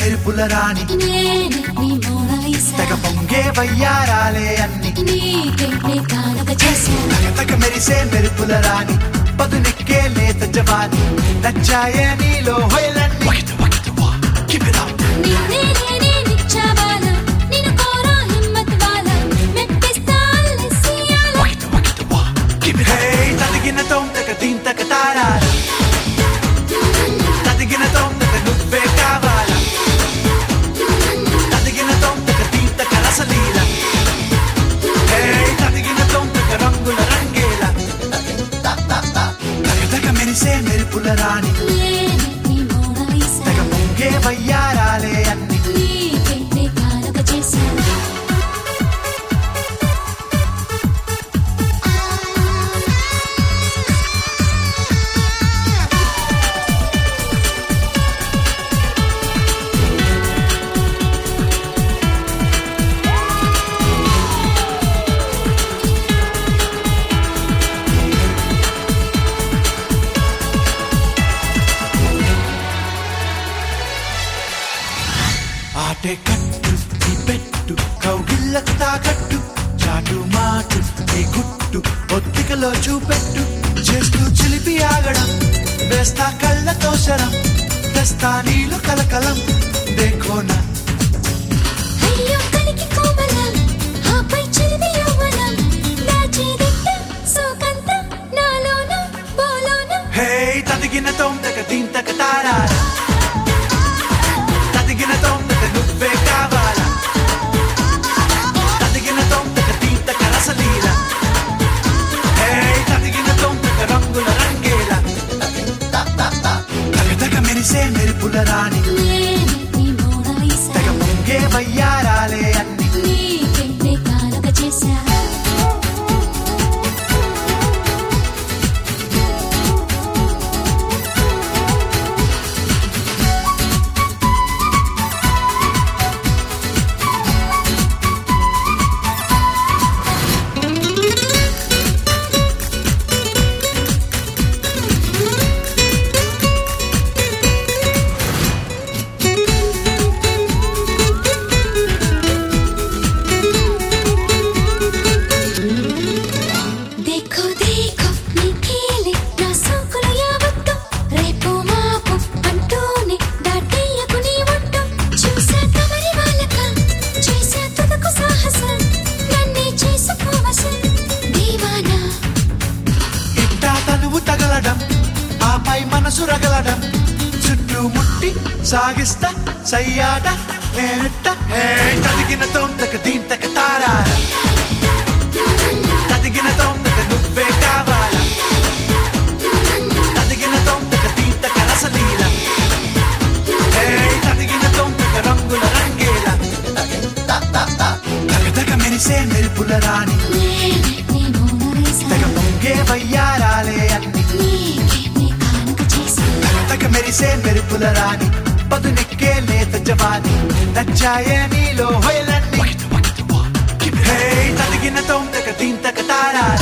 మెరుపుల రాణి నేనే నీ మోనాలిసా తెగ పొంగే వయ్యారాలే అన్ని నీకే నే కానుక చేశాను తగ తగ మెరిసే మెరుపుల రాణి పదునెక్కే లేత జవాని నచ్చాయే నీలో హొయలన్నీ నిన్నే నేనే నిచ్చావాల నిన్ను కోరా హిమ్మత్ వాల మెప్పిస్తా అల్లెసియాల హే తదిగిన తొంతక దీంతక తారా తదిగిన తొంతక నువ్వే కావాలా తదిగిన తొంతక దీంతక రసలీల హే తదిగిన తొంతక రంగుల రంగేల తగ తగ మెరిసే మెరుపుల రాణి నేనే నీ మోనాలిసా తెగ పొంగే వయ్యారాలే అన్ని నీకే నే కానుక చేశాను ఆటే కట్టు నీ పెట్టు కౌగిళ్ళకు తాకట్టు చాటు మాటు నీ గుట్టు ఒత్తికలో చూపెట్టు చేస్తూ చిలిపి ఆగడం వేస్తా కళ్ళతో శరం తెస్తా నీళ్ళు కలకలం దేఖోనా అయ్యో కలికి కోమలం ఆపై చిలిమి యవ్వనం దాచేదిట్ట సోకంత నాలోన బోలోన హే తదిగిన తొందక దీంతక తారా తదిగిన తొందక నువ్వే కావాలా తదిగిన తొందక దీంతక రసలీల హే తదిగిన తొందక రంగుల రంగేల తగ తగ మెరిసే మెరుపుల రాణి నేనే నీ మోనాలిసా తెగ పొంగే వయ్యారాలే అన్ని నీకే నే కానుక చేశాను देखो देखो నీ కీలి నా సోకులు యావత్తు రేపు మాపు అంటూనే దాటేయకు నీ ఒట్టు చూసా కమరి వాళ్ళక చేసా తుదకు సాహసం నన్నే చేసుకోవసం దీవానా ఇట్టా తనువు తగలడం ఆపై మనసు రగలడం చుట్టూ ముట్టి సాగిస్తా సయ్యాట నేనెట్ట హే తదిగిన తొందక దీంతక తారా తదిగిన తొందక నువ్వే కావాలా తదిగిన తొందక దీంతక రసలీల హే తదిగిన తొందక రంగుల రంగేల తగ తగ మెరిసే మెరుపుల రాణి నేనే నీ మోనాలిసా తెగ పొంగే వయ్యారాలే అన్ని నీకే నే కానుక చేశాను తగ మెరిసే మెరుపుల రాణి పదునెక్కే లేత జవాని నచ్చాయే నీలో హొయలన్నీ హే తదిగిన తొందక దీంతక తారా